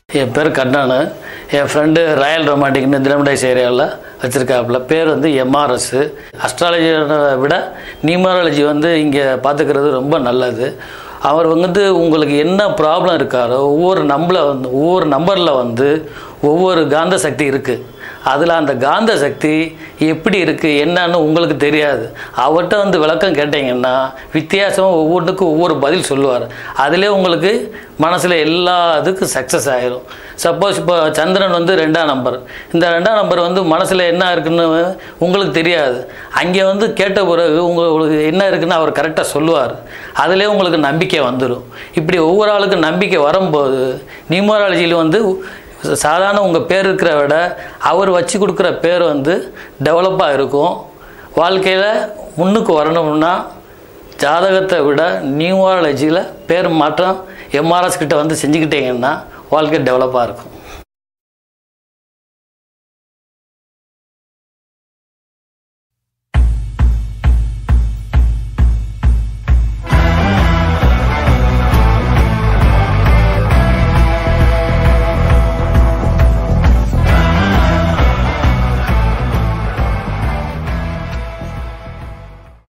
என் பேர் கண்ணானு என் friend Royal ரொமாட்டிக்னு தினமடைஸ் ஏரியாவில் வச்சுருக்காப்புல பேர் வந்து எம்ஆர்எஸ் அஸ்ட்ராலஜியை விட நியூமராலஜி வந்து இங்கே பார்த்துக்கிறது ரொம்ப நல்லது அவர் வந்து உங்களுக்கு என்ன ப்ராப்ளம் இருக்காரோ ஒவ்வொரு நம்பரில் வந்து ஒவ்வொரு நம்பரில் வந்து ஒவ்வொரு காந்த சக்தி இருக்குது அதில் அந்த காந்த சக்தி எப்படி இருக்குது என்னன்னு உங்களுக்கு தெரியாது அவர்கிட்ட வந்து விளக்கம் கேட்டிங்கன்னா வித்தியாசமாக ஒவ்வொன்றுக்கும் ஒவ்வொரு பதில் சொல்லுவார் அதிலே உங்களுக்கு மனசில் எல்லா இதுக்கும் சக்ஸஸ் ஆயிரும் சப்போஸ் இப்போ சந்திரன் வந்து ரெண்டாம் நம்பர் இந்த ரெண்டாம் நம்பர் வந்து மனசில் என்ன இருக்குன்னு உங்களுக்கு தெரியாது அங்கே வந்து கேட்ட பிறகு உங்களுக்கு என்ன இருக்குன்னு அவர் கரெக்டாக சொல்லுவார் அதிலே உங்களுக்கு நம்பிக்கை வந்துடும் இப்படி ஒவ்வொரு ஆளுக்கும் நம்பிக்கை வரும்போது நியூமராலஜியில் வந்து சாதாரண உங்கள் பேர் இருக்கிற விட அவர் வச்சு கொடுக்குற பேர் வந்து டெவலப்பாக இருக்கும் வாழ்க்கையில் முன்னுக்கு வரணும்னா ஜாதகத்தை விட நியூமாலஜியில் பேர் மாற்றம் எம்ஆர்எஸ் கிட்ட வந்து செஞ்சுக்கிட்டீங்கன்னா வாழ்க்கை டெவலப்பாக இருக்கும்